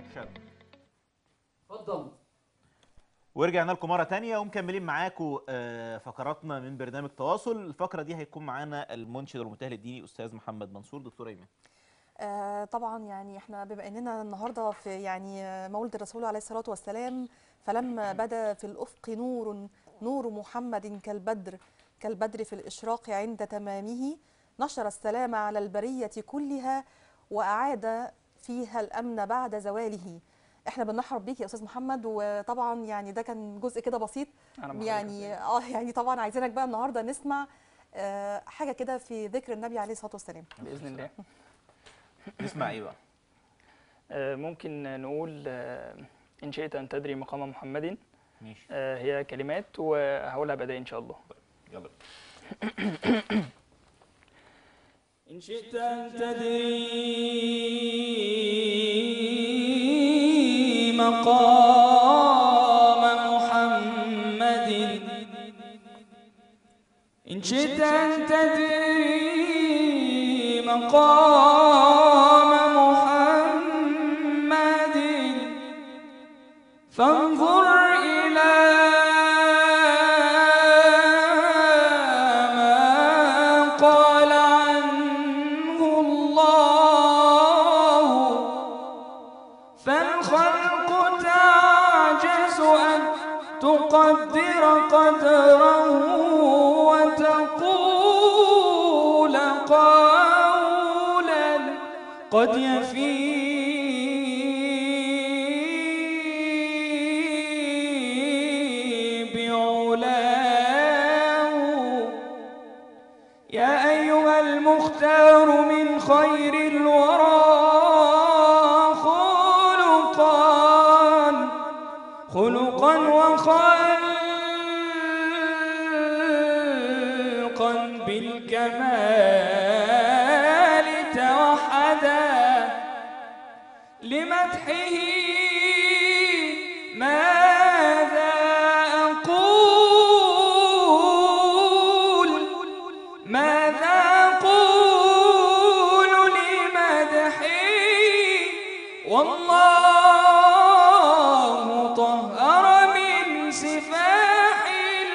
اكشن اتفضل ورجعنا لكم مره تانية ومكملين معاكم آه، فقراتنا من برنامج تواصل الفقره دي هيكون معانا المنشد والمتهل الديني استاذ محمد منصور دكتور ايمن آه طبعا يعني احنا بما اننا النهارده في يعني آه، مولد الرسول عليه الصلاه والسلام فلما بدا في الافق نور نور محمد كالبدر كالبدر في الاشراق عند تمامه نشر السلام على البريه كلها واعاد فيها الامن بعد زواله احنا بنرحب بيك يا استاذ محمد وطبعا يعني ده كان جزء كده بسيط أنا بحضرتك يعني اه يعني طبعا عايزينك بقى النهارده نسمع آه حاجه كده في ذكر النبي عليه الصلاه والسلام بإذن الله نسمع ايه بقى آه، ممكن نقول آه، إن شئت أن تدري مقام محمد ماشي آه، هي كلمات وهقولها بأداء إن شاء الله يلا إن شئت أن تدري مقام محمد إن شئت أن تدري مقام محمد فانظر إلى ما قال عنه الله فالخلق تعجز أن تقدر قدره وتقول قولا قد يفي بعلاه يا أيها المختار من خير الورى خلقا خلقا وخلقا بالكمال توحدا لمدحه ماذا أقول ماذا أقول لمدحي والله طهر من سفاح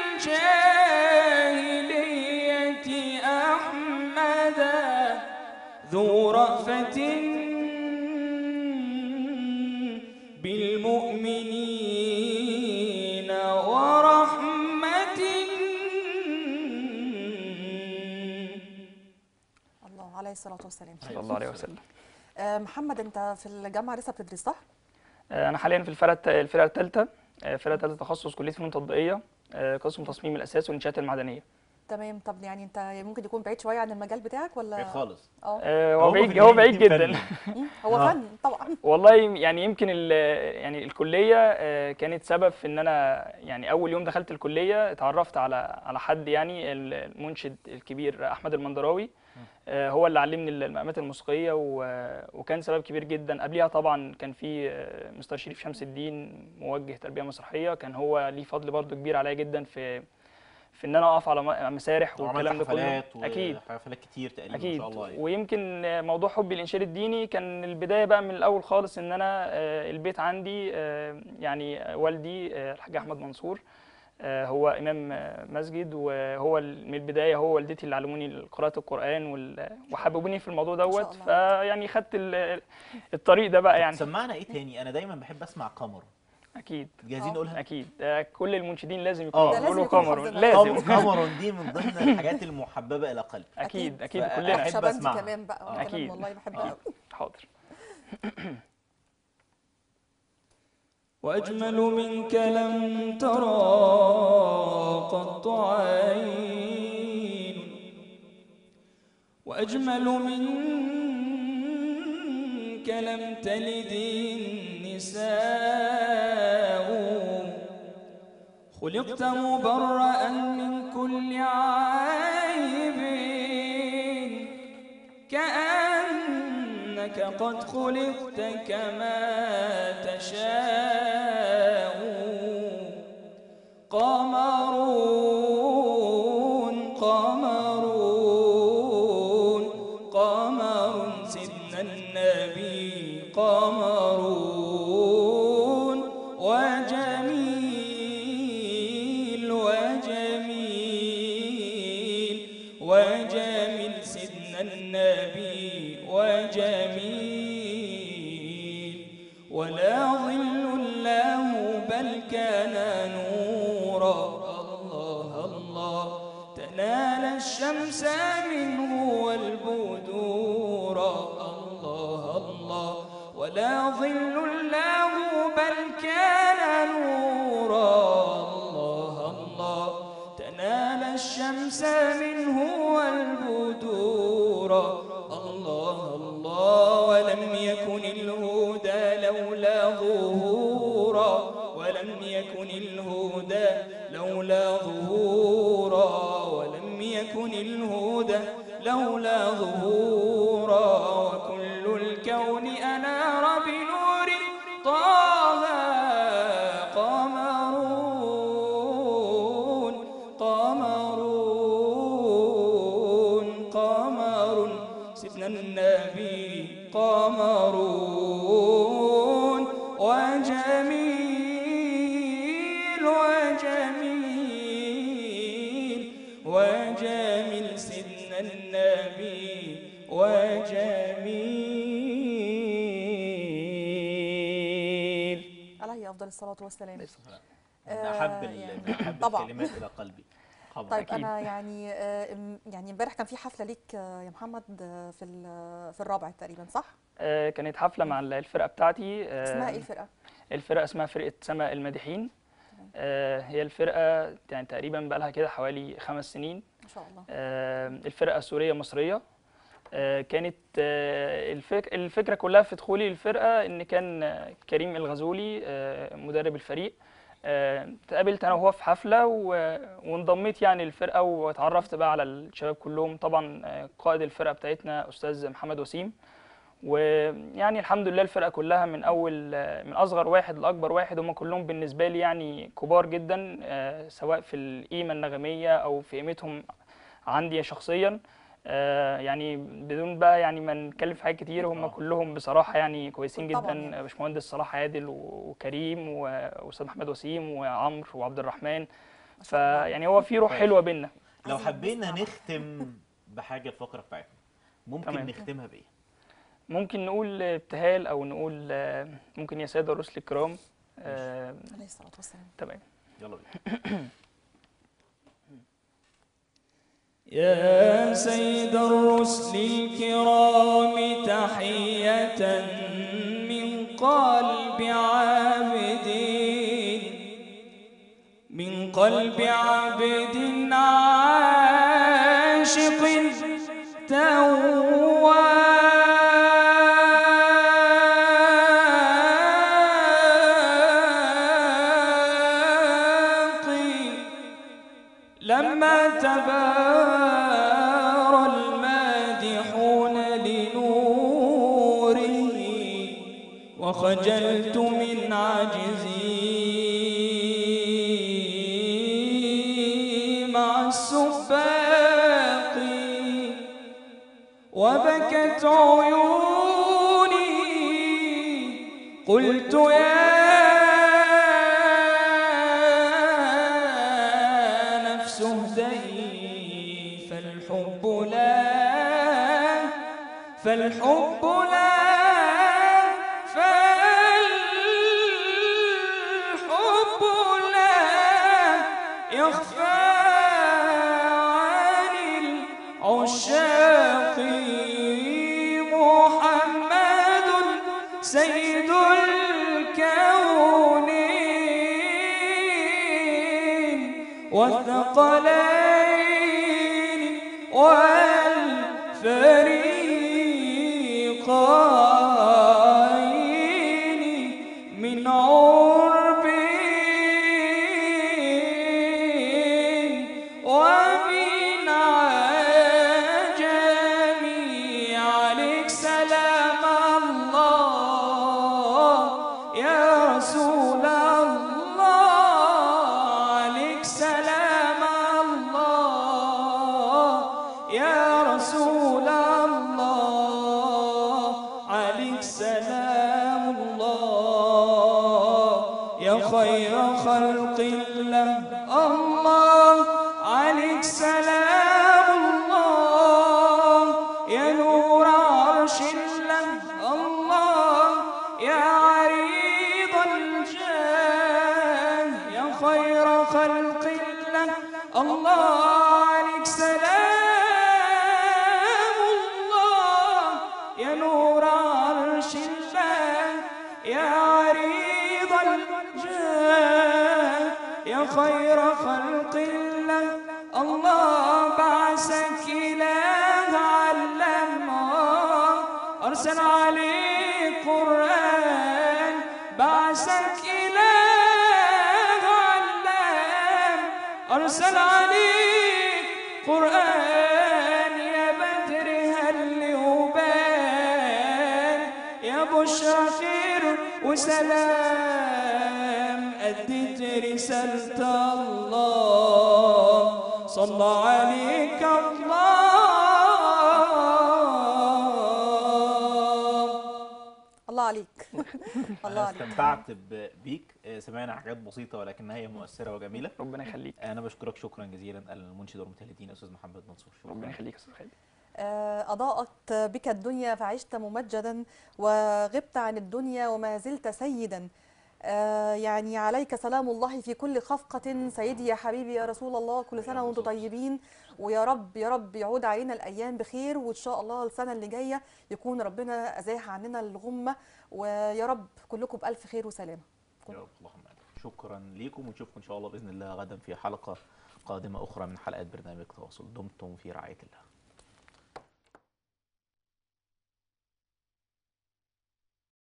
الجاهلية أحمدا ذو رأفة بالمؤمنين ورحمة الله عليه الصلاه والسلام صلى الله عليه وسلم آه، محمد انت في الجامعه لسه بتدرس صح؟ آه، أنا حاليا في الفرقة الفرقة الثالثة الفرقة الثالثة تخصص كلية فنون تطبيقية آه، قسم تصميم الأساس والإنشاءات المعدنية تمام طب يعني انت ممكن يكون بعيد شويه عن المجال بتاعك ولا بعيد خالص اه آه، هم هو في بعيد هو بعيد الاتنين جدا فني. مم، هو آه. فن طبعا والله يعني يمكن ال- يعني الكليه آه، كانت سبب في ان انا يعني اول يوم دخلت الكليه اتعرفت على على حد يعني المنشد الكبير احمد المندراوي آه، هو اللي علمني المقامات الموسيقيه و- وكان سبب كبير جدا قبليها طبعا كان في آه، مستر شريف شمس الدين موجه تربيه مسرحيه كان هو ليه فضل برضو كبير عليا جدا في في ان انا اقف على م- مسارح وعملت والكلام ده كله حفلات و- اكيد حفلات كتير تقريبا اكيد ما شاء الله يعني. ويمكن موضوع حبي للانشاد الديني كان البدايه بقى من الاول خالص ان انا آه، البيت عندي آه، يعني والدي آه، الحاج احمد منصور آه، هو امام آه، مسجد وهو ال- من البدايه هو والدتي اللي علموني قراءه القران وال- وحببوني في الموضوع شاء دوت الله. فيعني خدت ال- الطريق ده بقى يعني سمعنا ايه تاني انا دايما بحب اسمع قمر اكيد جاهزين آه. نقولها اكيد آه، كل المنشدين لازم آه. يكونوا ده لازم يقولوا يكونوا قمر حافظينها. لازم قمر قمر دي من ضمن الحاجات المحببه الى قلبي اكيد اكيد فأحب كلنا أحب شبندي أسمعها. كمان بقى آه. وانا كمان أكيد. والله بحبها آه. قوي حاضر وأجمل منك لم ترى قط عين وأجمل منك لم تلد النساء خلقت مبرأ من كل عيب كأنك قد خلقت كما تشاء قمرون قمرون قمر سيدنا النبي قمر قمرون وجميل وجميل وجميل سيدنا النبي وجميل ولا ظل له بل كان نورا الله الله تنال الشمس منه والبدور الله الله ولا ظل له بل كان نورا الله الله تنال الشمس منه والبدور الله الله ولم يكن الهدى لولا ظهورا ولم يكن الهدى لولا ظهورا ولم يكن الهدى لولا ظهورا وكل الكون أنار بنور طه قمرون قمرون قمر سيدنا النبي قمرون وجميل وجميل وجميل سيدنا النبي وجميل عليه افضل الصلاه والسلام من آه، احب ال- يعني من احب طبعاً. الكلمات الى قلبي طبعا طيب أكيد. انا يعني آه، ام- يعني امبارح كان في حفله ليك آه، يا محمد آه، في ال- في الرابع تقريبا صح آه، كانت حفله مع الفرقه بتاعتي آه، اسمها ايه الفرقه الفرقه اسمها فرقه سماء المادحين آه، هي الفرقه يعني تقريبا بقى لها كده حوالي خمس سنين ما شاء الله آه، الفرقه سوريه مصريه آه، كانت آه، الفك... الفكره كلها في دخولي الفرقه ان كان آه، كريم الغزولي آه، مدرب الفريق آه، تقابلت انا وهو في حفله و... وانضميت يعني للفرقه واتعرفت بقى على الشباب كلهم طبعا آه، قائد الفرقه بتاعتنا استاذ محمد وسيم ويعني الحمد لله الفرقه كلها من اول آه، من اصغر واحد لاكبر واحد هم كلهم بالنسبه لي يعني كبار جدا آه، سواء في القيمه النغميه او في قيمتهم عندي شخصيا آه، يعني بدون بقى يعني ما نتكلم في حاجات كتير هم آه. كلهم بصراحه يعني كويسين طبعاً جدا يعني. باشمهندس صلاح عادل و- وكريم و- واستاذ محمد وسيم وعمرو وعبد الرحمن ما شاء الله. فيعني هو في روح كويس. حلوه بينا لو عايزين حبينا نسمع بقى. نختم بحاجه الفقره بتاعتنا ممكن تمام. نختمها بايه ممكن نقول ابتهال او نقول آه، ممكن يا ساده الرسل الكرام آه، عليه الصلاه والسلام تمام يلا بينا يا سيد الرسل الكرام تحية من قلب عابدين من قلب عبد عاشق تواقي لما تبارى المادحون لنوره وخجلت من عجزي مع السباق وبكت عيوني قلت يا نفس اهدئي فالحب لا فالحب لا فالحب لا يخفى عن العشاق محمد سيد الكونين والثقلين والفريقين من عرب ومن عجم عليك سلام الله يا رسول الله عليك سلام الله يا رسول الله عليك سلام يا خير خلق الله الله عليك سلام الله يا نور عرش الله الله يا عريض الجاه يا خير خلق الله الله عليك سلام الله يا نور عرش الله يا عريض الجاه يا خير خلق الله الله بعثك إله علم أرسل عليك قرآن بعثك إله علم أرسل عليك قرآن يا بدر هل وبان يا بشرى خير وسلام أديت رسالة الله صلى عليك الله الله عليك الله انا عليك استمتعت ب- بيك آه، سمعنا حاجات بسيطه ولكنها هي مؤثره وجميله ربنا يخليك انا بشكرك شكرا جزيلا المنشد والمتهلدين استاذ محمد منصور شكرا ربنا يخليك يا استاذ خالد آه، أضاءت بك الدنيا فعشت ممجدا وغبت عن الدنيا وما زلت سيدا آه، يعني عليك سلام الله في كل خفقة سيدي يا حبيبي يا رسول الله كل سنة وانتم طيبين ويا رب يا رب يعود علينا الأيام بخير وإن شاء الله السنة اللي جاية يكون ربنا أزاح عننا الغمة ويا رب كلكم بألف خير وسلامة يا رب اللهم امين شكرا ليكم ونشوفكم ان شاء الله باذن الله غدا في حلقه قادمه اخرى من حلقات برنامج تواصل دمتم في رعايه الله